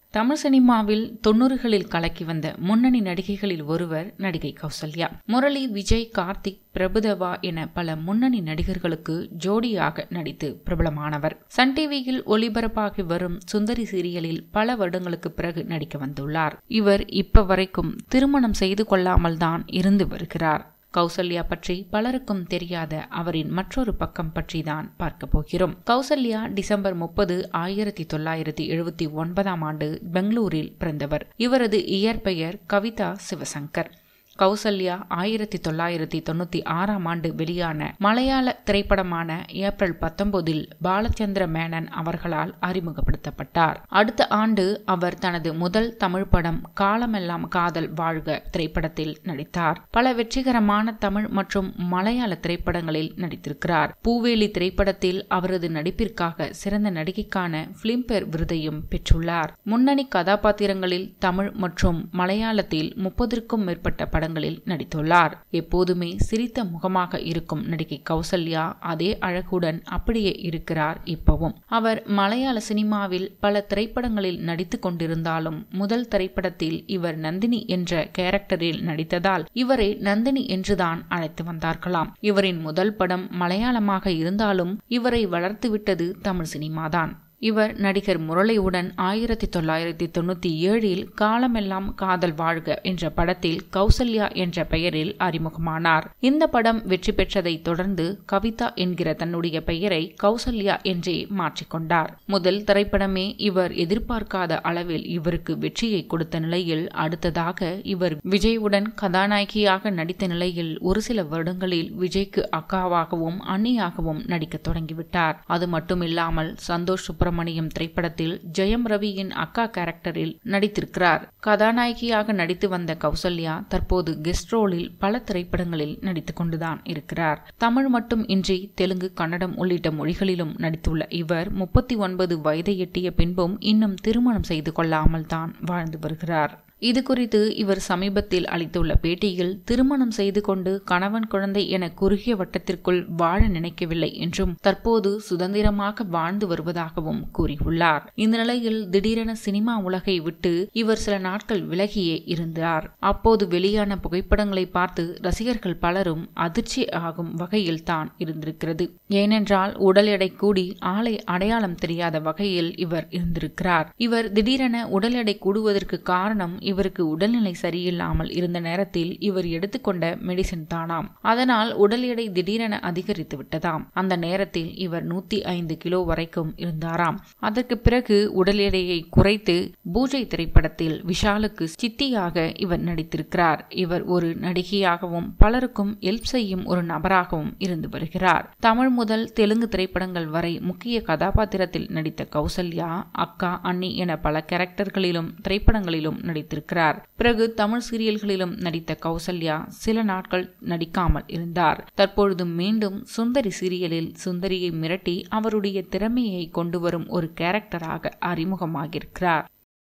தமிழ் சினிமாவில் தொண்ணூறுகளில் கலக்கி வந்த முன்னணி நடிகைகளில் ஒருவர் நடிகை கௌசல்யா முரளி விஜய் கார்த்திக் பிரபுதேவா என பல முன்னணி நடிகர்களுக்கு ஜோடியாக நடித்து பிரபலமானவர் சன் டிவியில் ஒளிபரப்பாகி வரும் சுந்தரி சீரியலில் பல வருடங்களுக்கு பிறகு நடிக்க வந்துள்ளார் இவர் இப்ப வரைக்கும் திருமணம் செய்து கொள்ளாமல் தான் இருந்து வருகிறார் கௌசல்யா பற்றி பலருக்கும் தெரியாத அவரின் மற்றொரு பக்கம் பற்றி தான் பார்க்க போகிறோம் கௌசல்யா டிசம்பர் முப்பது ஆயிரத்தி தொள்ளாயிரத்தி எழுபத்தி ஒன்பதாம் ஆண்டு பெங்களூரில் பிறந்தவர் இவரது இயற்பெயர் கவிதா சிவசங்கர் கௌசல்யா ஆயிரத்தி தொள்ளாயிரத்தி தொண்ணூத்தி ஆறாம் ஆண்டு வெளியான மலையாள திரைப்படமான ஏப்ரல் பத்தொன்பதில் பாலச்சந்திர மேனன் அவர்களால் அறிமுகப்படுத்தப்பட்டார் அடுத்த ஆண்டு அவர் தனது முதல் தமிழ் படம் காலமெல்லாம் காதல் வாழ்க திரைப்படத்தில் நடித்தார் பல வெற்றிகரமான தமிழ் மற்றும் மலையாள திரைப்படங்களில் நடித்திருக்கிறார் பூவேலி திரைப்படத்தில் அவரது நடிப்பிற்காக சிறந்த நடிகைக்கான பிலிம்பேர் விருதையும் பெற்றுள்ளார் முன்னணி கதாபாத்திரங்களில் தமிழ் மற்றும் மலையாளத்தில் முப்பதற்கும் மேற்பட்ட படங்கள் படங்களில் நடித்துள்ளார் எப்போதுமே சிரித்த முகமாக இருக்கும் நடிகை கௌசல்யா அதே அழகுடன் அப்படியே இருக்கிறார் இப்பவும் அவர் மலையாள சினிமாவில் பல திரைப்படங்களில் நடித்து கொண்டிருந்தாலும் முதல் திரைப்படத்தில் இவர் நந்தினி என்ற கேரக்டரில் நடித்ததால் இவரை நந்தினி என்றுதான் அழைத்து வந்தார்களாம் இவரின் முதல் படம் மலையாளமாக இருந்தாலும் இவரை வளர்த்துவிட்டது தமிழ் சினிமாதான் இவர் நடிகர் முரளியுடன் ஆயிரத்தி தொள்ளாயிரத்தி தொண்ணூத்தி ஏழில் காலமெல்லாம் காதல் வாழ்க என்ற படத்தில் கௌசல்யா என்ற பெயரில் அறிமுகமானார் இந்த படம் வெற்றி பெற்றதை தொடர்ந்து கவிதா என்கிற தன்னுடைய பெயரை கௌசல்யா என்றே மாற்றிக்கொண்டார் முதல் திரைப்படமே இவர் எதிர்பார்க்காத அளவில் இவருக்கு வெற்றியை கொடுத்த நிலையில் அடுத்ததாக இவர் விஜயுடன் கதாநாயகியாக நடித்த நிலையில் ஒரு சில வருடங்களில் விஜய்க்கு அக்காவாகவும் அண்ணியாகவும் நடிக்க தொடங்கிவிட்டார் அது மட்டுமில்லாமல் சந்தோஷ் சுப்பிரமணியம் திரைப்படத்தில் ஜெயம் ரவியின் அக்கா கேரக்டரில் நடித்திருக்கிறார் கதாநாயகியாக நடித்து வந்த கௌசல்யா தற்போது கெஸ்ட் ரோலில் பல திரைப்படங்களில் நடித்துக் கொண்டுதான் இருக்கிறார் தமிழ் மட்டும் இன்றி தெலுங்கு கன்னடம் உள்ளிட்ட மொழிகளிலும் நடித்துள்ள இவர் முப்பத்தி ஒன்பது வயதை எட்டிய பின்பும் இன்னும் திருமணம் செய்து கொள்ளாமல் தான் வாழ்ந்து வருகிறார் இது குறித்து இவர் சமீபத்தில் அளித்துள்ள பேட்டியில் திருமணம் செய்து கொண்டு கணவன் குழந்தை என குறுகிய வட்டத்திற்குள் வாழ நினைக்கவில்லை என்றும் தற்போது சுதந்திரமாக வாழ்ந்து வருவதாகவும் கூறியுள்ளார் இந்த நிலையில் திடீரென சினிமா உலகை விட்டு இவர் சில நாட்கள் விலகியே இருந்தார் அப்போது வெளியான புகைப்படங்களை பார்த்து ரசிகர்கள் பலரும் அதிர்ச்சி ஆகும் வகையில் தான் இருந்திருக்கிறது ஏனென்றால் உடல் எடை கூடி ஆளை அடையாளம் தெரியாத வகையில் இவர் இருந்திருக்கிறார் இவர் திடீரென உடல் எடை கூடுவதற்கு காரணம் இவருக்கு உடல்நிலை சரியில்லாமல் இருந்த நேரத்தில் இவர் எடுத்துக்கொண்ட மெடிசின் தானாம் அதனால் உடல் எடை திடீரென அதிகரித்து விட்டதாம் அந்த நேரத்தில் இவர் நூத்தி ஐந்து கிலோ வரைக்கும் இருந்தாராம் அதற்கு பிறகு உடல் எடையை குறைத்து பூஜை திரைப்படத்தில் விஷாலுக்கு சித்தியாக இவர் நடித்திருக்கிறார் இவர் ஒரு நடிகையாகவும் பலருக்கும் ஹெல்ப் செய்யும் ஒரு நபராகவும் இருந்து வருகிறார் தமிழ் முதல் தெலுங்கு திரைப்படங்கள் வரை முக்கிய கதாபாத்திரத்தில் நடித்த கௌசல்யா அக்கா அண்ணி என பல கேரக்டர்களிலும் திரைப்படங்களிலும் நடித்திருக்கிறார் நடித்திருக்கிறார் பிறகு தமிழ் சீரியல்களிலும் நடித்த கௌசல்யா சில நாட்கள் நடிக்காமல் இருந்தார் தற்பொழுது மீண்டும் சுந்தரி சீரியலில் சுந்தரியை மிரட்டி அவருடைய திறமையை கொண்டு வரும் ஒரு கேரக்டராக அறிமுகமாகியிருக்கிறார்